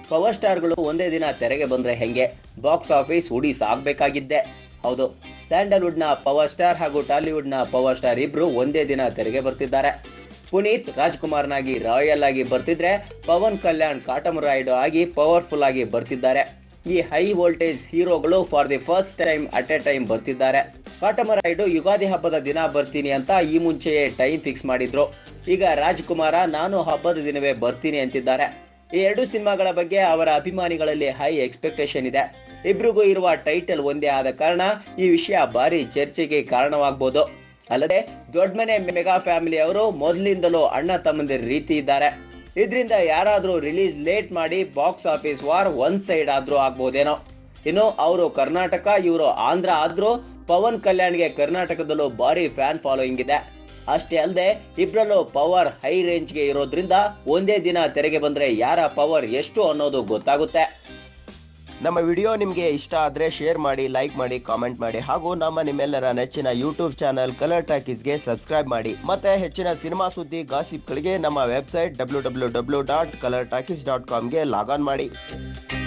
power ಸ್ಟಾರ್ಗಳು ಒಂದೇ ದಿನ ತೆರೆಗೆ ಬಂದ್ರೆ ಹೆಂಗೆ ಬಾಕ್ಸ್ ಆಫೀಸ್ ಉಡಿ ಸಾಗ್ಬೇಕಾಗಿದ್ದೆ ಹೌದು ಸ್ಯಾಂಡಲ್ವುಡ್ನ ಪವರ್ ಸ್ಟಾರ್ ಹಾಗೂ ಟಾಲಿವುಡ್ನ ಪವರ್ ಸ್ಟಾರ್ ಇಬ್ರು ಒಂದೇ ದಿನ ತೆರೆಗೆ ಬರ್ತಿದ್ದಾರೆ ಪುನೀತ್ ರಾಜ್ಕುಮಾರ್ನಾಗಿ ರಾಯಲ್ ಆಗಿ ಬರ್ತಿದ್ರೆ ಪವನ್ ಕಲ್ಯಾಣ್ ಕಾಟಮರಾಯ್ಡು ಆಗಿ ಪವರ್ಫುಲ್ ಆಗಿ ಬರ್ತಿದ್ದಾರೆ ಈ ಹೈ ವೋಲ್ಟೇಜ್ ಹೀರೋಗಳು for the first time at a time ಬರ್ತಿದ್ದಾರೆ ಕಾಟಮರಾಯ್ಡು ಯುಗಾದಿ ಹಬ್ಬದ ದಿನ ಬರ್ತೀನಿ ಅಂತ ಈ ಮುಂಚೆಯೇ ಟೈಮ್ ಫಿಕ್ಸ್ ಮಾಡಿದ್ರು ಈಗ ರಾಜ್ಕುಮಾರ ನಾನು ಹಬ್ಬದ ದಿನವೇ ಬರ್ತೀನಿ ಅಂತಿದ್ದಾರೆ ಈ ಎರಡು ಸಿನಿಮಾಗಳ ಬಗ್ಗೆ ಅವರ ಅಭಿಮಾನಿಗಳಲ್ಲಿ ಹೈ ಎಕ್ಸ್ಪೆಕ್ಟೇಷನ್ ಇದೆ ಇಬ್ರಿಗೂ ಇರುವ ಟೈಟಲ್ ಒಂದೇ ಆದ ಕಾರಣ ಈ ವಿಷಯ ಭಾರಿ ಚರ್ಚೆಗೆ ಕಾರಣವಾಗಬಹುದು ಅಲ್ಲದೆ ದೊಡ್ಡಮನೆ ಮೆಗಾ ಫ್ಯಾಮಿಲಿ ಅವರು ಮೊದಲಿಂದಲೂ ಅಣ್ಣ ತಮ್ಮಂದಿರ ರೀತಿ ಇದ್ದಾರೆ ಇದರಿಂದ ಯಾರಾದ್ರೂ ರಿಲೀಸ್ ಲೇಟ್ ಮಾಡಿ box office war one side ಆದ್ರೂ ಆಗ್ಬೋದೇನೋ ಇನ್ನು ಅವರು ಕರ್ನಾಟಕ ಇವರು ಆಂಧ್ರ ಆದ್ರೂ ಪವನ್ ಕಲ್ಯಾಣ್ಗೆ ಕರ್ನಾಟಕದಲ್ಲೂ ಭಾರಿ ಫ್ಯಾನ್ ಫಾಲೋಯಿಂಗ್ ಇದೆ ಅಷ್ಟೇ ಅಲ್ಲದೆ ಇಬ್ರಲ್ಲೂ ಪವರ್ ಹೈ ರೇಂಜ್ಗೆ ಇರೋದ್ರಿಂದ ಒಂದೇ ದಿನ ತೆರೆಗೆ ಬಂದ್ರೆ ಯಾರ ಪವರ್ ಎಷ್ಟು ಅನ್ನೋದು ಗೊತ್ತಾಗುತ್ತೆ ನಮ್ಮ ವಿಡಿಯೋ ನಿಮಗೆ ಇಷ್ಟ ಆದರೆ ಶೇರ್ ಮಾಡಿ ಲೈಕ್ ಮಾಡಿ ಕಾಮೆಂಟ್ ಮಾಡಿ ಹಾಗೂ ನಮ್ಮ ನಿಮ್ಮೆಲ್ಲರ ನೆಚ್ಚಿನ ಯೂಟ್ಯೂಬ್ ಚಾನಲ್ ಕಲರ್ ಟಾಕೀಸ್ಗೆ ಸಬ್ಸ್ಕ್ರೈಬ್ ಮಾಡಿ ಮತ್ತೆ ಹೆಚ್ಚಿನ ಸಿನಿಮಾ ಸುದ್ದಿ ಗಾಸಿಪ್ಗಳಿಗೆ ನಮ್ಮ website W W W dot colour talkies dot ಕಾಮ್ಗೆ ಲಾಗ್ ಆನ್ ಮಾಡಿ